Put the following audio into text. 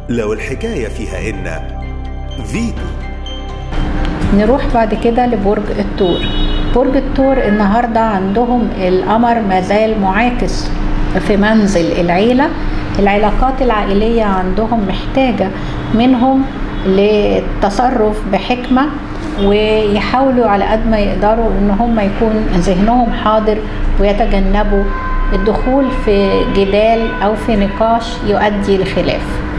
لو الحكاية فيها إن فيتو نروح بعد كده لبرج الثور برج الثور النهاردة عندهم القمر مازال معاكس في منزل العيلة العلاقات العائلية عندهم محتاجة منهم للتصرف بحكمة ويحاولوا على قد ما يقدروا ان هم يكون ذهنهم حاضر ويتجنبوا الدخول في جدال او في نقاش يؤدي لخلاف